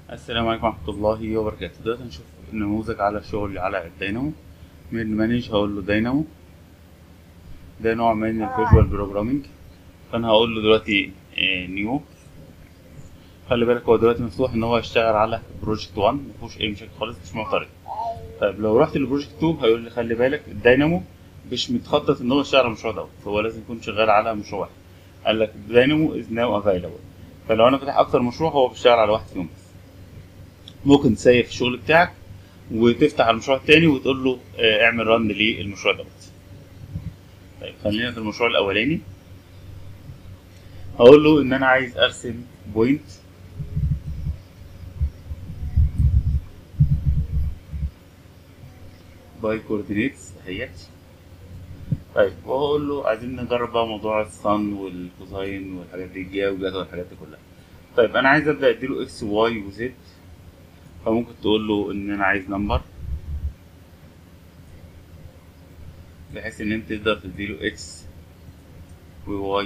السلام عليكم ورحمة الله وبركاته دلوقتي هنشوف نموذج على شغل على الدينامو من مانيج هقول له دينامو ده نوع من الفيجوال بروجرامينج فانا هقول له دلوقتي نيو خلي بالك هو دلوقتي مفتوح ان هو يشتغل على بروجكت 1 مفيهوش اي مشاكل خالص مش معترض طيب لو رحت لبروجكت 2 هيقول لي خلي بالك الدينامو مش متخطط ان هو يشتغل على المشروع دوت هو لازم يكون شغال على مشروع واحد قال لك دينامو از ناو افيلابل فلو انا فاتح اكتر مشروع هو بيشتغل على واحد فيهم بس ممكن تسيف الشغل بتاعك وتفتح المشروع التاني وتقول له آه، اعمل رن للمشروع دوت طيب خلينا في المشروع الاولاني هقول له ان انا عايز ارسم بوينت باي كوردينيتس اهيت طيب وهقول له عايزين نجرب بقى موضوع الصن والكوزاين والحاجات دي الجا وجاتا والحاجات دي كلها طيب انا عايز ابدا اديله اكس واي وزد فممكن تقول له ان انا عايز نمبر بحيث ان انت تقدر تديله اكس وواي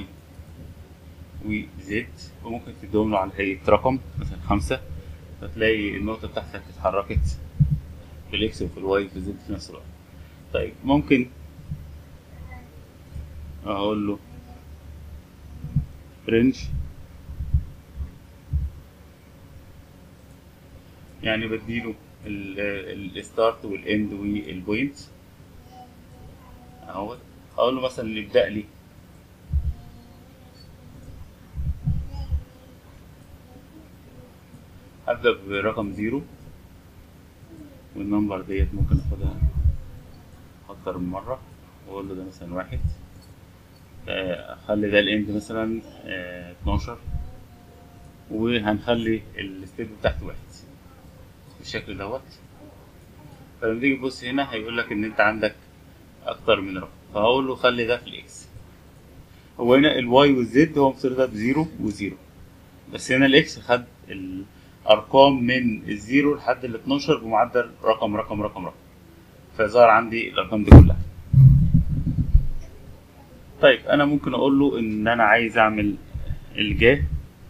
وزد وممكن تديهم له على هيئة رقم مثلا خمسة فتلاقي النقطة بتاعتك اتحركت في الاكس وفي الواي وفي الزد في نفس الوقت طيب ممكن اقول له رينج يعني بديله الستارت والاند والبوينت اهوت اقول له مثلا اللي يبدا لي هبدا برقم زيرو والنمبر ديت ممكن اخدها اكتر من مره واقول له ده مثلا واحد آه، اخلي ده الاند مثلا آه، 12 وهنخلي الستيب بتاعته واحد بالشكل دوت فلما تيجي تبص هنا هيقول لك ان انت عندك اكتر من رقم فهقول له خلي ده في الاكس هو هنا الواي والزد هو مصير ده بزيرو وزيرو بس هنا الاكس خد الارقام من الزيرو لحد ال 12 بمعدل رقم رقم رقم رقم فظهر عندي الارقام دي كلها طيب انا ممكن اقول له ان انا عايز اعمل الجاه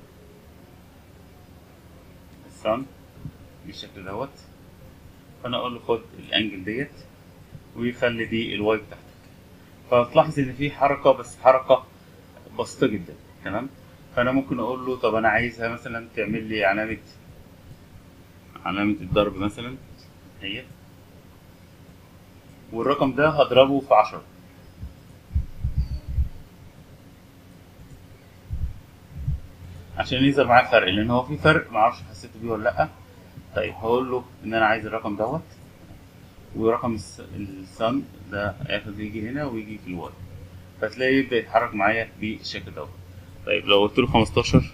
الصن بالشكل دوت فانا اقول له خد الانجل ديت ويخلي دي الواي بتاعتك فتلاحظ ان في حركه بس حركه بسيطه جدا تمام فانا ممكن اقول له طب انا عايزها مثلا تعمل لي علامه علامه الضرب مثلا هي والرقم ده هضربه في عشرة عشان يظهر معايا فرق لان هو في فرق معرفش حسيته بيه ولا لا طيب هقول له ان انا عايز الرقم دوت ورقم الس- السن ده هياخد يجي هنا ويجي في الواي فتلاقي يبدأ يتحرك معايا بالشكل دوت طيب لو قلت له 15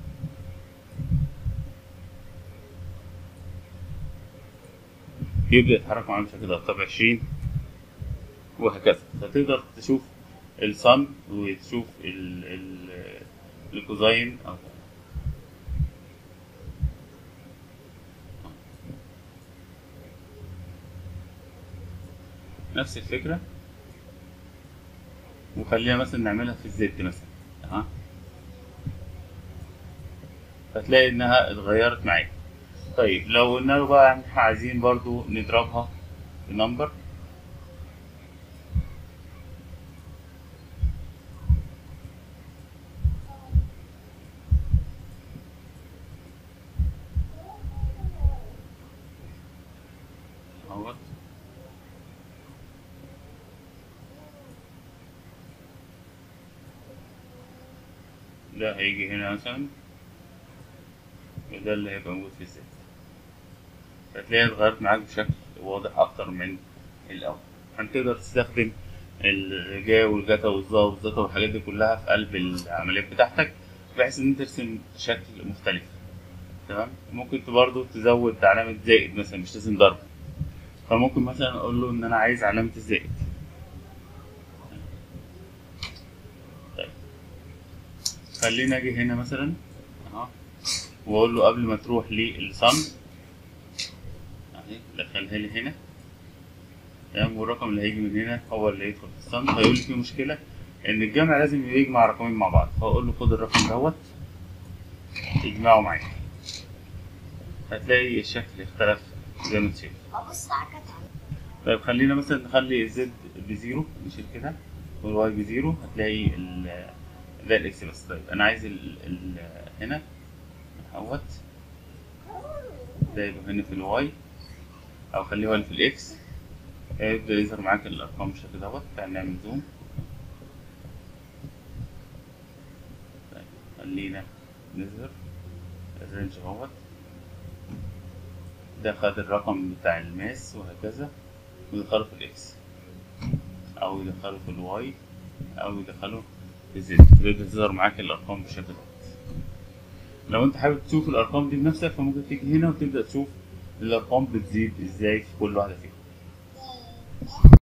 يبدأ يتحرك معايا بالشكل دوت طب 20 وهكذا فتقدر تشوف الصن وتشوف ال ال الكوزاين أو نفس الفكرة وخلينا مثلا نعملها في الزد مثلا ها فتلاقي انها اتغيرت معايا طيب لو قلنا له بقى احنا عايزين برضو نضربها في نمبر اهوت ده هيجي هنا مثلا وده اللي هيبقى موجود في الزد فتلاقيها اتغيرت معاك بشكل واضح أكتر من الأول فأنت تقدر تستخدم الجا والجاتا والظا والزتا والحاجات دي كلها في قلب العمليات بتاعتك بحيث إن أنت ترسم شكل مختلف تمام ممكن برضه تزود علامة زائد مثلا مش لازم ضرب فممكن مثلا أقول له إن أنا عايز علامة الزائد طيب خلينا أجي هنا مثلا أهو واقول له قبل ما تروح للصن اهي دخلها لي هنا تمام والرقم اللي هيجي من هنا هو اللي هيدخل في الصن هيقول لي في مشكله ان الجمع لازم يجمع رقمين مع بعض فاقول له خد الرقم دوت اجمعه معايا هتلاقي الشكل اختلف زي ما انت شايف ابص على كتعب طيب خلينا مثلا نخلي الزد بزيرو نشيل كده والواي بزيرو هتلاقي ال ده الاكس بس طيب انا عايز ال ال هنا اهوت ده يبقى هنا في الواي او خليه هو اللي في الاكس هيبدأ يظهر معاك الارقام بالشكل دوت تعال نعمل زوم طيب خلينا نظهر الرينج اهوت ده خد الرقم بتاع الماس وهكذا ويدخله في الاكس او يدخله في الواي او يدخله في الزد تبدأ تظهر معاك الارقام بالشكل ده لو انت حابب تشوف الارقام دي بنفسك فممكن تيجي هنا وتبدأ تشوف الارقام بتزيد ازاي في كل واحدة فيهم